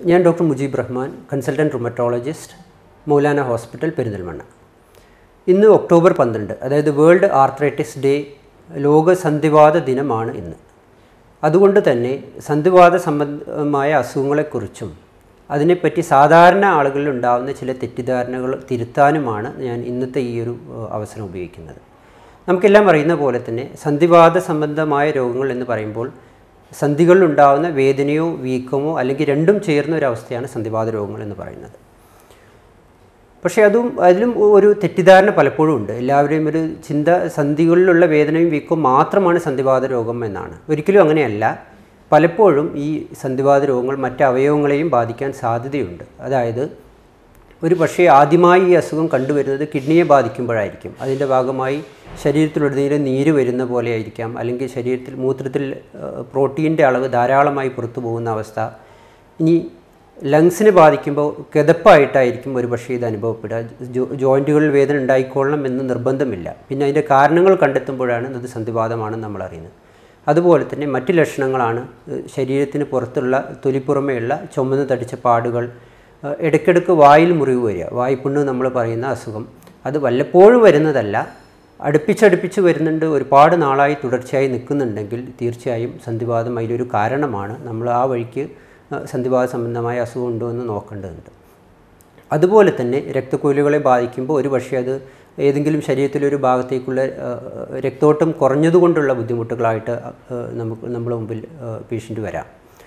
ഞാൻ doctor Mujeeb Rahman consultant rheumatologist Moulana hospital Perinthalmanna ഇന്ന് October പന്ത്രണ്ട് അതായത് വേൾഡ് ആർത്രൈറ്റിസ് ഡേ ലോക സന്ധിവാത ദിനമാണ് ഇന്ന് അതുകൊണ്ട് തന്നെ സന്ധിവാത സംബന്ധമായ അസുഖങ്ങളെക്കുറിച്ചും അതിനെപ്പറ്റി സാധാരണ ആളുകളിൽ ഉണ്ടാകുന്ന ചില തെറ്റിദ്ധാരണകൾ തിരുത്താനുമാണ് ഞാൻ ഇന്നത്തെ ഈ ഒരു ഏഹ്, അവസരം ഉപയോഗിക്കുന്നത് നമുക്കെല്ലാം അറിയുന്ന പോലെ തന്നെ സന്ധിവാത സംബന്ധമായ രോഗങ്ങൾ എന്ന് പറയുമ്പോൾ സന്ധികളിൽ ഉണ്ടാകുന്ന വേദനയോ വീക്കമോ അല്ലെങ്കിൽ രണ്ടും ചേർന്ന ഒരു അവസ്ഥയാണ് സന്ധിവാത രോഗങ്ങൾ എന്ന് പറയുന്നത് പക്ഷേ അതും അതിലും ഒരു തെറ്റിദ്ധാരണ പലപ്പോഴും ഉണ്ട് എല്ലാവരെയും ഒരു ചിന്ത സന്ധികളിലുള്ള വേദനയും വീക്കവും മാത്രമാണ് സന്ധിവാത രോഗം എന്നാണ് ഒരിക്കലും അങ്ങനെയല്ല പലപ്പോഴും ഈ സന്ധിവാത രോഗങ്ങൾ മറ്റ് അവയവങ്ങളെയും ബാധിക്കാൻ സാധ്യതയുണ്ട് അതായത് ഒരു പക്ഷേ ആദ്യമായി ഈ അസുഖം കണ്ടുവരുന്നത് കിഡ്നിയെ ബാധിക്കുമ്പോഴായിരിക്കും അതിൻ്റെ ഭാഗമായി ശരീരത്തിലുടനീളം നീര് വരുന്ന പോലെ ആയിരിക്കാം അല്ലെങ്കിൽ ശരീരത്തിൽ മൂത്രത്തിൽ പ്രോട്ടീൻ്റെ അളവ് ധാരാളമായി പുറത്തു പോകുന്ന അവസ്ഥ ഇനി ലങ്സിനെ ബാധിക്കുമ്പോൾ കിതപ്പായിട്ടായിരിക്കും ഒരു പക്ഷേ ഇത് അനുഭവപ്പെടുക ജോ ജോയിൻറ്റുകളിൽ വേദന ഉണ്ടായിക്കൊള്ളണം എന്ന് നിർബന്ധമില്ല പിന്നെ അതിൻ്റെ കാരണങ്ങൾ കണ്ടെത്തുമ്പോഴാണ് ഇത് സന്ധിവാതമാണെന്ന് നമ്മൾ അറിയുന്നത് അതുപോലെ തന്നെ മറ്റ് ലക്ഷണങ്ങളാണ് ഏഹ് ശരീരത്തിന് പുറത്തുള്ള തൊലിപ്പുറമേയുള്ള ചുമന്ന് തടിച്ച പാടുകൾ ഏഹ് ഇടയ്ക്കിടയ്ക്ക് വായിൽ മുറിവ് വരിക വായ്പുണ്ണ് നമ്മൾ പറയുന്ന അസുഖം അത് വല്ലപ്പോഴും വരുന്നതല്ല അടുപ്പിച്ചടുപ്പിച്ച് വരുന്നുണ്ട് ഒരുപാട് നാളായി തുടർച്ചയായി നിൽക്കുന്നുണ്ടെങ്കിൽ തീർച്ചയായും സന്ധിവാതം അതിലൊരു കാരണമാണ് നമ്മൾ ആ വഴിക്ക് ഏഹ് സന്ധിവാത സംബന്ധമായ അസുഖം ഉണ്ടോ എന്ന് നോക്കേണ്ടതുണ്ട് അതുപോലെ തന്നെ രക്തക്കുഴലുകളെ ബാധിക്കുമ്പോൾ ഒരു പക്ഷേ അത് ഏതെങ്കിലും ശരീരത്തിലൊരു ഭാഗത്തേക്കുള്ള ആ, രക്തോട്ടം കുറഞ്ഞതുകൊണ്ടുള്ള ബുദ്ധിമുട്ടുകളായിട്ട് ആ, നമുക്ക് നമ്മുടെ മുമ്പിൽ പേഷ്യൻ്റ് വരാം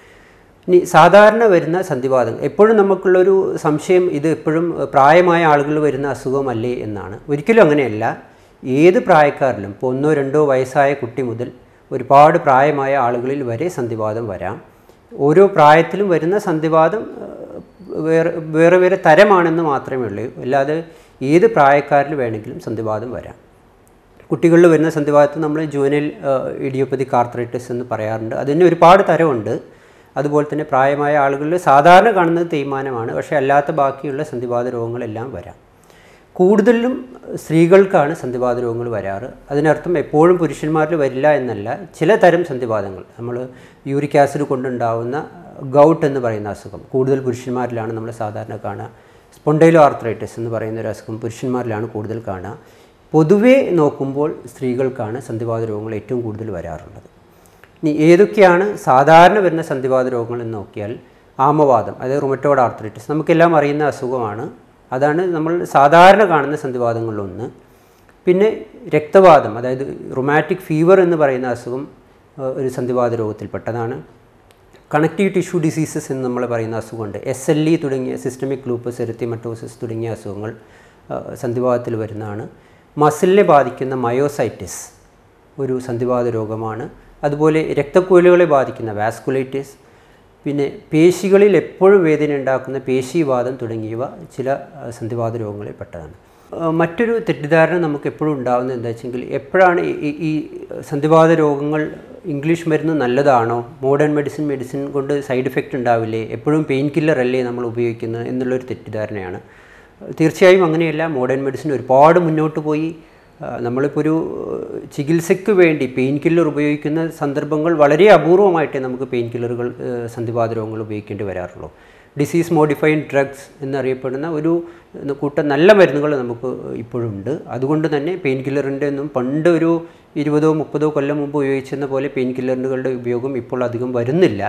ഇനി സാധാരണ വരുന്ന സന്ധിവാതം എപ്പോഴും നമുക്കുള്ളൊരു സംശയം ഇത് എപ്പോഴും പ്രായമായ ആളുകൾ വരുന്ന അസുഖമല്ലേ എന്നാണ് ഒരിക്കലും അങ്ങനെയല്ല ഏത് പ്രായക്കാരിലും ഇപ്പോൾ ഒന്നോ രണ്ടോ വയസ്സായ കുട്ടി മുതൽ ഒരുപാട് പ്രായമായ ആളുകളിൽ വരെ സന്ധിവാതം വരാം ഓരോ പ്രായത്തിലും വരുന്ന സന്ധിവാതം ആ, വേറെ വേറെ വേറെ തരമാണെന്ന് മാത്രമേ ഉള്ളൂ അല്ലാതെ ഏത് പ്രായക്കാരിൽ വേണമെങ്കിലും സന്ധിവാതം വരാം കുട്ടികളിൽ വരുന്ന സന്ധിവാതത്തിൽ നമ്മൾ ജുവനൽ ഇഡിയോപ്പതിക് ആർത്രൈറ്റിസ് എന്ന് പറയാറുണ്ട് അതിന് ഒരുപാട് തരമുണ്ട് അതുപോലെ തന്നെ പ്രായമായ ആളുകളിൽ സാധാരണ കാണുന്നത് തേയ്മാനമാണ് പക്ഷേ അല്ലാത്ത ബാക്കിയുള്ള സന്ധിവാത രോഗങ്ങളെല്ലാം വരാം കൂടുതലും സ്ത്രീകൾക്കാണ് സന്ധിവാത രോഗങ്ങൾ വരാറ് അതിനർത്ഥം എപ്പോഴും പുരുഷന്മാരിൽ വരില്ല എന്നല്ല ചില തരം സന്ധിവാതങ്ങൾ നമ്മൾ യൂറിക് ആസിഡ് കൊണ്ടുണ്ടാവുന്ന ഗൗട്ട് എന്ന് പറയുന്ന അസുഖം കൂടുതൽ പുരുഷന്മാരിലാണ് നമ്മൾ സാധാരണ കാണുക സ്പോണ്ടൈലോ ആർത്രൈറ്റിസ് എന്ന് പറയുന്ന ഒരു അസുഖം പുരുഷന്മാരിലാണ് കൂടുതൽ കാണുക പൊതുവേ നോക്കുമ്പോൾ സ്ത്രീകൾക്കാണ് സന്ധിവാത രോഗങ്ങൾ ഏറ്റവും കൂടുതൽ വരാറുള്ളത് ഇനി ഏതൊക്കെയാണ് സാധാരണ വരുന്ന സന്ധിവാത രോഗങ്ങൾ എന്ന് നോക്കിയാൽ ആമവാദം അതായത് റുമറ്റോഡ് ആർത്രൈറ്റിസ് നമുക്കെല്ലാം അറിയുന്ന അസുഖമാണ് അതാണ് നമ്മൾ സാധാരണ കാണുന്ന സന്ധിവാദങ്ങളിലൊന്ന് പിന്നെ രക്തവാദം അതായത് റുമാറ്റിക് ഫീവർ എന്ന് പറയുന്ന അസുഖം ഏഹ്, ഒരു സന്ധിവാത രോഗത്തിൽപ്പെട്ടതാണ് കണക്റ്റീവ് ടിഷ്യൂ ഡിസീസസ് എന്ന് നമ്മൾ പറയുന്ന അസുഖമുണ്ട് എസ് എൽ ഇ തുടങ്ങിയ സിസ്റ്റമിക് ലൂപ്പസ് എറിത്തിമറ്റോസിസ് തുടങ്ങിയ അസുഖങ്ങൾ ആ, സന്ധിവാതത്തിൽ വരുന്നതാണ് മസിലിനെ ബാധിക്കുന്ന മയോസൈറ്റിസ് ഒരു സന്ധിവാത രോഗമാണ് അതുപോലെ രക്തക്കുഴലുകളെ ബാധിക്കുന്ന വാസ്കുലൈറ്റിസ് പിന്നെ പേശികളിൽ എപ്പോഴും വേദന ഉണ്ടാക്കുന്ന പേശീവാദം തുടങ്ങിയവ ചില ആ, സന്ധിവാത രോഗങ്ങളിൽ പെട്ടതാണ് ആ, മറ്റൊരു തെറ്റിദ്ധാരണ നമുക്ക് എപ്പോഴും ഉണ്ടാകുന്നത് എന്താ വെച്ചെങ്കിൽ എപ്പോഴാണ് ഈ- ഈ- ഈ സന്ധിവാത രോഗങ്ങൾ ഇംഗ്ലീഷ് മരുന്ന് നല്ലതാണോ മോഡേൺ മെഡിസിൻ മെഡിസിൻ കൊണ്ട് സൈഡ് എഫക്റ്റ് ഉണ്ടാവില്ലേ എപ്പോഴും പെയിൻ കില്ലർ അല്ലേ നമ്മൾ ഉപയോഗിക്കുന്നത് എന്നുള്ളൊരു തെറ്റിദ്ധാരണയാണ് തീർച്ചയായും അങ്ങനെയല്ല മോഡേൺ മെഡിസിൻ ഒരുപാട് മുന്നോട്ട് പോയി ആ, നമ്മളിപ്പോൾ ഒരു ഏഹ്, ചികിത്സയ്ക്ക് വേണ്ടി പെയിൻ കില്ലർ ഉപയോഗിക്കുന്ന സന്ദർഭങ്ങൾ വളരെ അപൂർവമായിട്ടേ നമുക്ക് പെയിൻ കില്ലറുകൾ ഏഹ്, സന്ധിവാത രോഗങ്ങൾ ഉപയോഗിക്കേണ്ടി വരാറുള്ളൂ ഡിസീസ് മോഡിഫൈഡ് ഡ്രഗ്സ് എന്നറിയപ്പെടുന്ന ഒരു ഏഹ്, കൂട്ടം നല്ല മരുന്നുകൾ നമുക്ക് ഇപ്പോഴും ഉണ്ട് അതുകൊണ്ട് തന്നെ പെയിൻ കില്ലറിൻ്റെ ഒന്നും പണ്ട് ഒരു ഇരുപതോ മുപ്പതോ കൊല്ലം മുമ്പ് ഉപയോഗിച്ചിരുന്ന പോലെ പെയിൻ കില്ലറുകളുടെ ഉപയോഗം ഇപ്പോൾ അധികം വരുന്നില്ല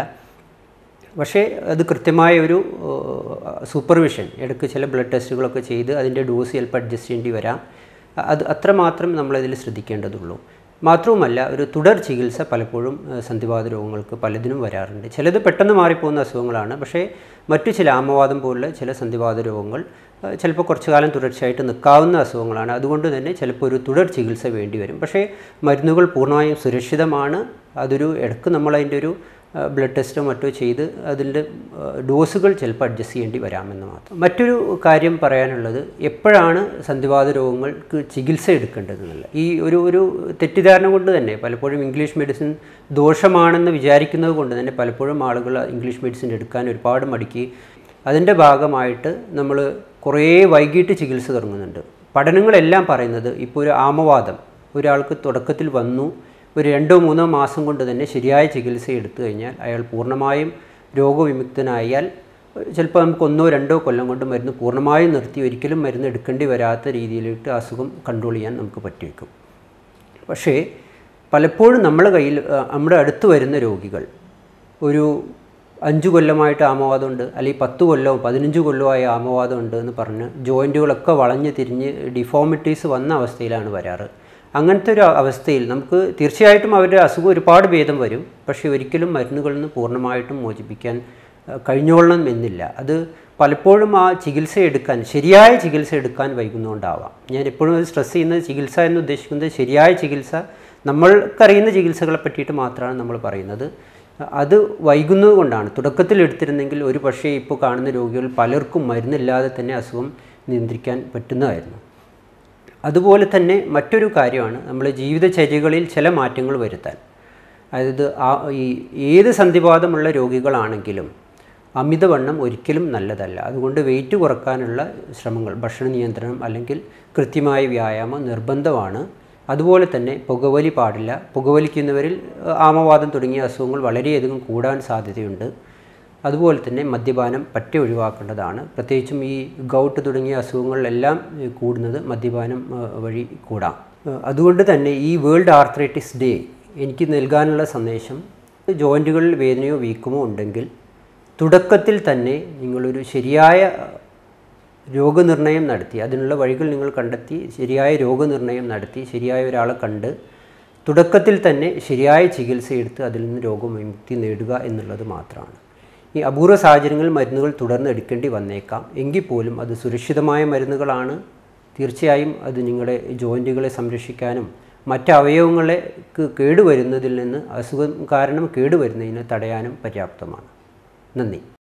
പക്ഷേ അത് കൃത്യമായ ഒരു സൂപ്പർവിഷൻ ഇടയ്ക്ക് ചില ബ്ലഡ് ടെസ്റ്റുകളൊക്കെ ചെയ്ത് അതിൻ്റെ ഡോസ് ചിലപ്പോൾ അഡ്ജസ്റ്റ് ചെയ്യേണ്ടി വരാം അത് അത്രമാത്രം നമ്മളതിൽ ശ്രദ്ധിക്കേണ്ടതുള്ളൂ മാത്രവുമല്ല ഒരു തുടർ ചികിത്സ പലപ്പോഴും ഏഹ്, സന്ധിവാത രോഗങ്ങൾക്ക് പലതിനും വരാറുണ്ട് ചിലത് പെട്ടെന്ന് മാറിപ്പോകുന്ന അസുഖങ്ങളാണ് പക്ഷേ മറ്റു ചില ആമവാദം പോലുള്ള ചില സന്ധിവാത രോഗങ്ങൾ ഏഹ്, ചിലപ്പോൾ കുറച്ചു കാലം തുടർച്ചയായിട്ട് നിൽക്കാവുന്ന അസുഖങ്ങളാണ് അതുകൊണ്ട് തന്നെ ചിലപ്പോൾ ഒരു തുടർ ചികിത്സ വേണ്ടി വരും പക്ഷേ മരുന്നുകൾ പൂർണ്ണമായും സുരക്ഷിതമാണ് അതൊരു ഇടയ്ക്ക് നമ്മൾ അതിൻ്റെ ഒരു ബ്ലഡ് ടെസ്റ്റോ മറ്റോ ചെയ്ത് അതിൻ്റെ ഡോസുകൾ ചിലപ്പോൾ അഡ്ജസ്റ്റ് ചെയ്യേണ്ടി വരാമെന്ന് മാത്രം മറ്റൊരു കാര്യം പറയാനുള്ളത് എപ്പോഴാണ് സന്ധിവാത രോഗങ്ങൾക്ക് ചികിത്സ എടുക്കേണ്ടതെന്നുള്ള ഈ ഒരു ഒരു തെറ്റിദ്ധാരണ കൊണ്ട് തന്നെ പലപ്പോഴും ഇംഗ്ലീഷ് മെഡിസിൻ ദോഷമാണെന്ന് വിചാരിക്കുന്നത് കൊണ്ട് തന്നെ പലപ്പോഴും ആളുകൾ ഇംഗ്ലീഷ് മെഡിസിൻ എടുക്കാൻ ഒരുപാട് മടിക്ക് അതിൻ്റെ ഭാഗമായിട്ട് നമ്മൾ കുറേ വൈകിട്ട് ചികിത്സ തുടങ്ങുന്നുണ്ട് പഠനങ്ങളെല്ലാം പറയുന്നത് ഇപ്പോൾ ഒരു ആമവാദം ഒരാൾക്ക് തുടക്കത്തിൽ വന്നു ഒരു രണ്ടോ മൂന്നോ മാസം കൊണ്ട് തന്നെ ശരിയായ ചികിത്സ എടുത്തു കഴിഞ്ഞാൽ അയാൾ പൂർണ്ണമായും രോഗവിമുക്തനായാൽ ചിലപ്പോൾ നമുക്ക് ഒന്നോ രണ്ടോ കൊല്ലം കൊണ്ട് മരുന്ന് പൂർണ്ണമായും നിർത്തി ഒരിക്കലും മരുന്ന് എടുക്കേണ്ടി വരാത്ത രീതിയിലിട്ട് അസുഖം കൺട്രോൾ ചെയ്യാൻ നമുക്ക് പറ്റിവെക്കും പക്ഷേ പലപ്പോഴും നമ്മുടെ കയ്യിൽ ആ, നമ്മുടെ അടുത്ത് വരുന്ന രോഗികൾ ഒരു അഞ്ച് കൊല്ലമായിട്ട് ആമവാദമുണ്ട് അല്ലെങ്കിൽ പത്ത് കൊല്ലവും പതിനഞ്ച് കൊല്ലമായി ആമവാദമുണ്ട് എന്ന് പറഞ്ഞ് ജോയിൻറ്റുകളൊക്കെ വളഞ്ഞ് തിരിഞ്ഞ് ഡിഫോമിറ്റീസ് വന്ന അവസ്ഥയിലാണ് വരാറ് അങ്ങനത്തെ ഒരു അവസ്ഥയിൽ നമുക്ക് തീർച്ചയായിട്ടും അവരുടെ അസുഖം ഒരുപാട് ഭേദം വരും പക്ഷേ ഒരിക്കലും മരുന്നുകളിൽ നിന്ന് പൂർണ്ണമായിട്ടും മോചിപ്പിക്കാൻ ആ, കഴിഞ്ഞോളണം എന്നില്ല അത് പലപ്പോഴും ആ ചികിത്സ എടുക്കാൻ ശരിയായ ചികിത്സ എടുക്കാൻ വൈകുന്നതുകൊണ്ടാവാം ഞാൻ എപ്പോഴും അത് സ്ട്രെസ് ചെയ്യുന്നത് ചികിത്സ എന്ന് ഉദ്ദേശിക്കുന്നത് ശരിയായ ചികിത്സ നമ്മൾക്കറിയുന്ന ചികിത്സകളെ പറ്റിയിട്ട് മാത്രമാണ് നമ്മൾ പറയുന്നത് അത് വൈകുന്നത് കൊണ്ടാണ് തുടക്കത്തിൽ എടുത്തിരുന്നെങ്കിൽ ഒരു പക്ഷേ ഇപ്പോൾ കാണുന്ന രോഗികൾ പലർക്കും മരുന്നില്ലാതെ തന്നെ അസുഖം നിയന്ത്രിക്കാൻ പറ്റുന്നതായിരുന്നു അതുപോലെ തന്നെ മറ്റൊരു കാര്യമാണ് നമ്മൾ ജീവിതചര്യകളിൽ ചില മാറ്റങ്ങൾ വരുത്താൻ അതായത് ആ ഈ ഏത് സന്ധിവാദമുള്ള രോഗികളാണെങ്കിലും അമിതവണ്ണം ഒരിക്കലും നല്ലതല്ല അതുകൊണ്ട് വെയിറ്റ് കുറക്കാനുള്ള ശ്രമങ്ങൾ ഭക്ഷണ നിയന്ത്രണം അല്ലെങ്കിൽ കൃത്യമായ വ്യായാമം നിർബന്ധമാണ് അതുപോലെ തന്നെ പുകവലി പാടില്ല പുകവലിക്കുന്നവരിൽ ഏഹ്, ആമവാദം തുടങ്ങിയ അസുഖങ്ങൾ വളരെയധികം കൂടാൻ സാധ്യതയുണ്ട് അതുപോലെ തന്നെ മദ്യപാനം പറ്റി ഒഴിവാക്കേണ്ടതാണ് പ്രത്യേകിച്ചും ഈ ഗൗട്ട് തുടങ്ങിയ അസുഖങ്ങളിലെല്ലാം ഏഹ്, കൂടുന്നത് മദ്യപാനം ഏഹ്, വഴി കൂടാം ഏഹ്, അതുകൊണ്ട് തന്നെ ഈ വേൾഡ് ആർത്രൈറ്റിസ് ഡേ എനിക്ക് നൽകാനുള്ള സന്ദേശം ജോയിൻറ്റുകളിൽ വേദനയോ വീക്കമോ ഉണ്ടെങ്കിൽ തുടക്കത്തിൽ തന്നെ നിങ്ങളൊരു ശരിയായ രോഗനിർണയം നടത്തി അതിനുള്ള വഴികൾ നിങ്ങൾ കണ്ടെത്തി ശരിയായ രോഗനിർണയം നടത്തി ശരിയായ ഒരാളെ കണ്ട് തുടക്കത്തിൽ തന്നെ ശരിയായ ചികിത്സയെടുത്ത് അതിൽ നിന്ന് രോഗവിമുക്തി നേടുക എന്നുള്ളത് മാത്രമാണ് ഈ അപൂർവ സാഹചര്യങ്ങളിൽ മരുന്നുകൾ തുടർന്ന് എടുക്കേണ്ടി വന്നേക്കാം എങ്കിൽ പോലും അത് സുരക്ഷിതമായ മരുന്നുകളാണ് തീർച്ചയായും അത് നിങ്ങളുടെ ജോയിൻറ്റുകളെ സംരക്ഷിക്കാനും മറ്റ് അവയവങ്ങളെ കേടുവരുന്നതിൽ നിന്ന് അസുഖം കാരണം കേടുവരുന്നതിനെ തടയാനും പര്യാപ്തമാണ് നന്ദി